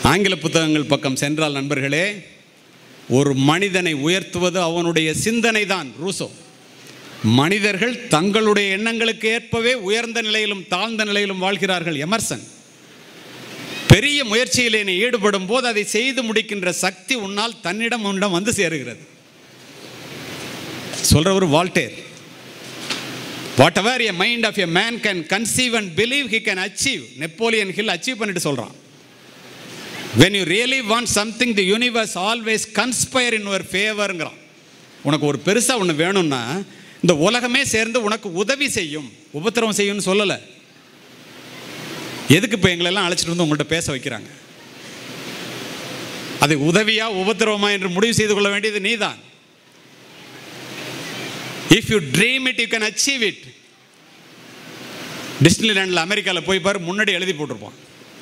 ஆங்கில புத்தகங்கள் பக்கம் சென்றால் நண்பர்களே ஒரு மனிதனை உயர்த்துவது அவனுடைய சிந்தனை தான் ரூசோ மனிதர்கள் தங்களுடைய எண்ணங்களுக்கு ஏற்பவே உயர்ந்த நிலையிலும் தாழ்ந்த நிலையிலும் வாழ்கிறார்கள் எமர்சன் பெரிய முயற்சியில் நீ ஈடுபடும் போது அதை செய்து முடிக்கின்ற சக்தி உன்னால் தன்னிடம் உன்னிடம் வந்து சேருகிறது சொல்றவர் Voltaire whatever a mind of a man can conceive and believe he can achieve Napoleon Hill achieve பண்ணிட்டு சொல்றான் when you really want something the universe always conspire in your ஃபேவருங்கிறான் உனக்கு ஒரு பெருசாக ஒன்று வேணும்னா இந்த உலகமே சேர்ந்து உனக்கு உதவி செய்யும் உபத்திரவம் செய்யும்னு சொல்லலை எதுக்கு இப்போ எங்களெல்லாம் அழைச்சிட்டு வந்து உங்கள்கிட்ட பேச வைக்கிறாங்க அதை உதவியா உபத்திரவமா என்று முடிவு செய்து கொள்ள வேண்டியது நீதான் if you dream it you can achieve it டிஸ்னிலேண்டில் அமெரிக்காவில் போய் பாரு முன்னாடி எழுதி போட்டிருப்பான்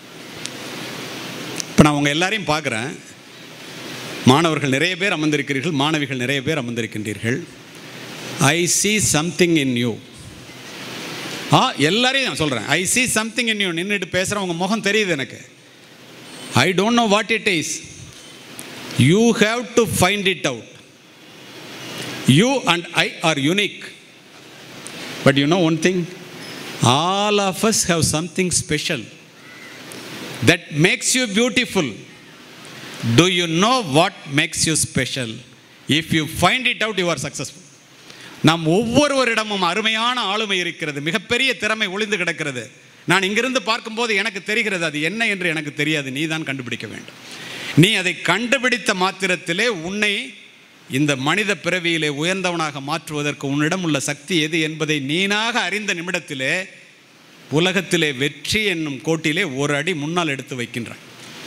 இப்போ நான் உங்கள் எல்லாரையும் பார்க்குறேன் மாணவர்கள் நிறைய பேர் அமர்ந்திருக்கிறீர்கள் மாணவிகள் நிறைய பேர் அமர்ந்திருக்கின்றீர்கள் I see something in you ah எல்லாரையும் நான் சொல்கிறேன் I see something in you நின்றுட்டு பேசுகிறேன் உங்கள் முகம் தெரியுது எனக்கு I don't know what it is you have to find it out you and I are unique but you know one thing all of us have something special that makes you beautiful. Do you know what makes you special? If you find it out, you are successful. நாம் ஒவ்வொருவரிடமும் அருமையான ஆளுமை இருக்கிறது மிகப்பெரிய திறமை ஒளிந்து கிடக்கிறது நான் இங்கிருந்து பார்க்கும்போது எனக்கு தெரிகிறது அது என்ன என்று எனக்கு தெரியாது நீ தான் கண்டுபிடிக்க வேண்டும் நீ அதை கண்டுபிடித்த மாத்திரத்திலே உன்னை இந்த மனித பிறவியிலே உயர்ந்தவனாக மாற்றுவதற்கு உன்னிடம் உள்ள சக்தி எது என்பதை நீனாக அறிந்த நிமிடத்திலே உலகத்திலே வெற்றி என்னும் கோட்டிலே ஒரு அடி முன்னால் எடுத்து வைக்கின்றான்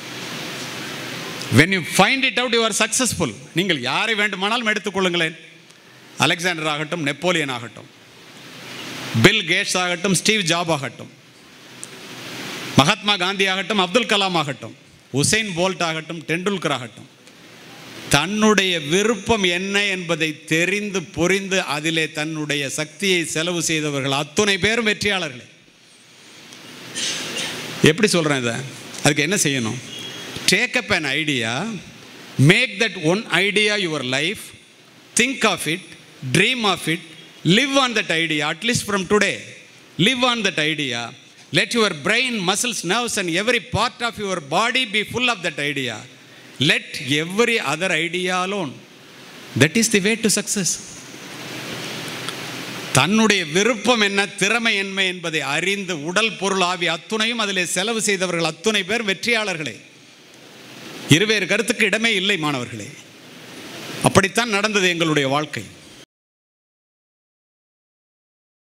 when you find it out you are successful நீங்கள் யாரை வேண்டுமானாலும் எடுத்துக்கொள்ளுங்களேன் அலெக்சாண்டர் ஆகட்டும் நெப்போலியன் ஆகட்டும் பில் கேட்ஸ் ஆகட்டும் ஸ்டீவ் ஜாப் ஆகட்டும் மகாத்மா காந்தி ஆகட்டும் அப்துல் கலாம் ஆகட்டும் உசைன் போல்ட் ஆகட்டும் டெண்டுல்கர் ஆகட்டும் தன்னுடைய விருப்பம் என்ன என்பதை தெரிந்து புரிந்து அதிலே தன்னுடைய சக்தியை செலவு செய்தவர்கள் அத்துணை பேரும் வெற்றியாளர்களே எப்படி சொல்கிறேன் இதை அதுக்கு என்ன செய்யணும் take up an idea make that one idea your life think of it dream of it live on that idea at least from today live on that idea let your brain muscles nerves and every part of your body be full of that idea let every other idea alone that is the way to success தன்னுடைய விருப்பம் என்ன திறமை என்ன என்பதை அறிந்து உடல் பொருள் ஆவி அத்துணையும் அதிலே செலவு செய்தவர்கள் அத்துணை பேர் வெற்றியாளர்களே இருவேறு கருத்துக்கு இடமே இல்லை மாணவர்களே அப்படித்தான் நடந்தது எங்களுடைய வாழ்க்கை